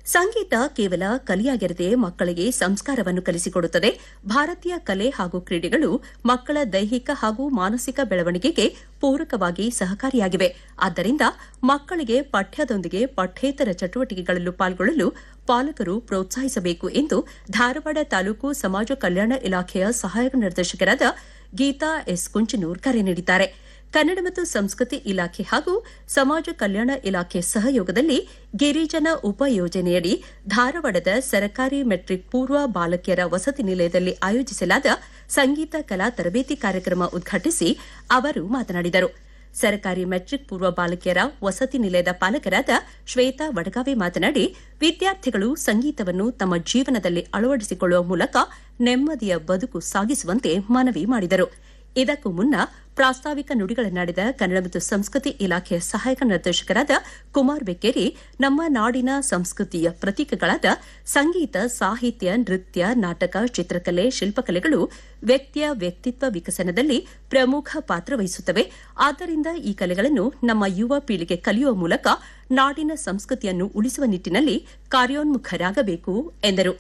ಸಂಗೀತ ಕೇವಲ ಕಲೆಯಾಗಿರದೆ ಮಕ್ಕಳಿಗೆ ಸಂಸ್ಕಾರವನ್ನು ಕಲಿಸಿಕೊಡುತ್ತದೆ ಭಾರತೀಯ ಕಲೆ ಹಾಗೂ ಕ್ರೀಡೆಗಳು ಮಕ್ಕಳ ದೈಹಿಕ ಹಾಗೂ ಮಾನಸಿಕ ಬೆಳವಣಿಗೆಗೆ ಪೂರಕವಾಗಿ ಸಹಕಾರಿಯಾಗಿವೆ ಆದ್ದರಿಂದ ಮಕ್ಕಳಿಗೆ ಪಠ್ಯದೊಂದಿಗೆ ಪಠ್ಯೇತರ ಚಟುವಟಿಕೆಗಳಲ್ಲೂ ಪಾಲ್ಗೊಳ್ಳಲು ಪಾಲಕರು ಪ್ರೋತ್ಸಾಹಿಸಬೇಕು ಎಂದು ಧಾರವಾಡ ತಾಲೂಕು ಸಮಾಜ ಕಲ್ಯಾಣ ಇಲಾಖೆಯ ಸಹಾಯಕ ನಿರ್ದೇಶಕರಾದ ಗೀತಾ ಎಸ್ ಕುಂಚನೂರ್ ಕರೆ ನೀಡಿದ್ದಾರೆ ಕನ್ನಡ ಮತ್ತು ಸಂಸ್ಕೃತಿ ಇಲಾಖೆ ಹಾಗೂ ಸಮಾಜ ಕಲ್ಯಾಣ ಇಲಾಖೆ ಸಹಯೋಗದಲ್ಲಿ ಗಿರಿಜನ ಉಪ ಯೋಜನೆಯಡಿ ಧಾರವಾಡದ ಸರಕಾರಿ ಮೆಟ್ರಿಕ್ ಪೂರ್ವ ಬಾಲಕಿಯರ ವಸತಿ ನಿಲಯದಲ್ಲಿ ಆಯೋಜಿಸಲಾದ ಸಂಗೀತ ಕಲಾ ತರಬೇತಿ ಕಾರ್ಯಕ್ರಮ ಉದ್ಘಾಟಿಸಿ ಅವರು ಮಾತನಾಡಿದರು ಸರಕಾರಿ ಮೆಟ್ರಿಕ್ ಪೂರ್ವ ಬಾಲಕಿಯರ ವಸತಿ ನಿಲಯದ ಪಾಲಕರಾದ ಶ್ವೇತಾ ವಡಗಾವೆ ಮಾತನಾಡಿ ವಿದ್ಯಾರ್ಥಿಗಳು ಸಂಗೀತವನ್ನು ತಮ್ಮ ಜೀವನದಲ್ಲಿ ಅಳವಡಿಸಿಕೊಳ್ಳುವ ಮೂಲಕ ನೆಮ್ಮದಿಯ ಬದುಕು ಸಾಗಿಸುವಂತೆ ಮನವಿ ಮಾಡಿದರು ಇದಕ್ಕೂ ಮುನ್ನ ಪ್ರಾಸ್ತಾವಿಕ ನುಡಿಗಳನ್ನಾಡಿದ ಕನ್ನಡ ಮತ್ತು ಸಂಸ್ಕೃತಿ ಇಲಾಖೆಯ ಸಹಾಯಕ ನಿರ್ದೇಶಕರಾದ ಕುಮಾರ್ ಬೆಕ್ಕೇರಿ ನಮ್ಮ ನಾಡಿನ ಸಂಸ್ಕೃತಿಯ ಪ್ರತೀಕಗಳಾದ ಸಂಗೀತ ಸಾಹಿತ್ಯ ನೃತ್ಯ ನಾಟಕ ಚಿತ್ರಕಲೆ ಶಿಲ್ಪಕಲೆಗಳು ವ್ಯಕ್ತಿಯ ವ್ಯಕ್ತಿತ್ವ ವಿಕಸನದಲ್ಲಿ ಪ್ರಮುಖ ಪಾತ್ರ ವಹಿಸುತ್ತವೆ ಆದ್ದರಿಂದ ಈ ಕಲೆಗಳನ್ನು ನಮ್ಮ ಯುವ ಪೀಳಿಗೆ ಕಲಿಯುವ ಮೂಲಕ ನಾಡಿನ ಸಂಸ್ಕೃತಿಯನ್ನು ಉಳಿಸುವ ನಿಟ್ಟಿನಲ್ಲಿ ಕಾರ್ಯೋನ್ಮುಖರಾಗಬೇಕು ಎಂದರು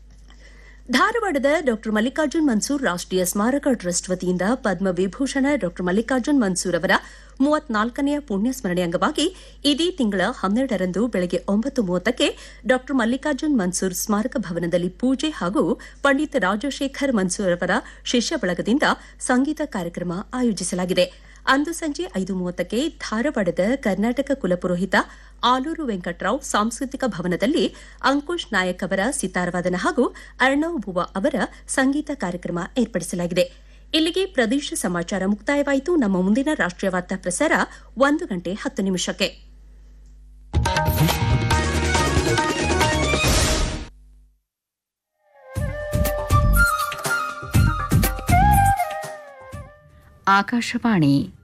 ಧಾರವಾಡದ ಡಾ ಮಲ್ಲಿಕಾರ್ಜುನ್ ಮನ್ಸೂರ್ ರಾಷ್ಟೀಯ ಸ್ಮಾರಕ ಟ್ರಸ್ಟ್ ವತಿಯಿಂದ ಪದ್ಮ ವಿಭೂಷಣ ಡಾ ಮಲ್ಲಿಕಾರ್ಜುನ್ ಮನ್ಸೂರ್ ಅವರ ಮೂವತ್ನಾಲ್ಕನೆಯ ಪುಣ್ಯ ಸ್ಮರಣೆ ಅಂಗವಾಗಿ ಇದೇ ತಿಂಗಳ ಹನ್ನೆರಡರಂದು ಬೆಳಗ್ಗೆ ಒಂಬತ್ತು ಮೂವತ್ತಕ್ಕೆ ಡಾ ಮಲ್ಲಿಕಾರ್ಜುನ್ ಮನ್ಸೂರ್ ಸ್ಮಾರಕ ಭವನದಲ್ಲಿ ಪೂಜೆ ಹಾಗೂ ಪಂಡಿತ್ ರಾಜಶೇಖರ್ ಮನ್ಸೂರ್ ಅವರ ಶಿಷ್ಯ ಬಳಗದಿಂದ ಸಂಗೀತ ಕಾರ್ಯಕ್ರಮ ಆಯೋಜಿಸಲಾಗಿದೆ ಅಂದು ಸಂಜೆ ಐದು ಮೂವತ್ತಕ್ಕೆ ಧಾರವಾಡದ ಕರ್ನಾಟಕ ಕುಲಪುರೋಹಿತ ಆಲೂರು ವೆಂಕಟರಾವ್ ಸಾಂಸ್ಕೃತಿಕ ಭವನದಲ್ಲಿ ಅಂಕುಶ್ ನಾಯಕ್ ಅವರ ಸಿತಾರವಾದನ ಹಾಗೂ ಅರ್ಣವ್ ಬುವಾ ಅವರ ಸಂಗೀತ ಕಾರ್ಯಕ್ರಮ ಏರ್ಪಡಿಸಲಾಗಿದೆ ಇಲ್ಲಿಗೆ ಪ್ರದೇಶ ಸಮಾಚಾರ ಮುಕ್ತಾಯವಾಯಿತು ನಮ್ಮ ಮುಂದಿನ ರಾಷ್ಟೀಯ ವಾರ್ತಾ ಪ್ರಸಾರ ಒಂದು ಗಂಟೆ ಹತ್ತು ನಿಮಿಷಕ್ಕೆ ಆಕಾಶವಾಣಿ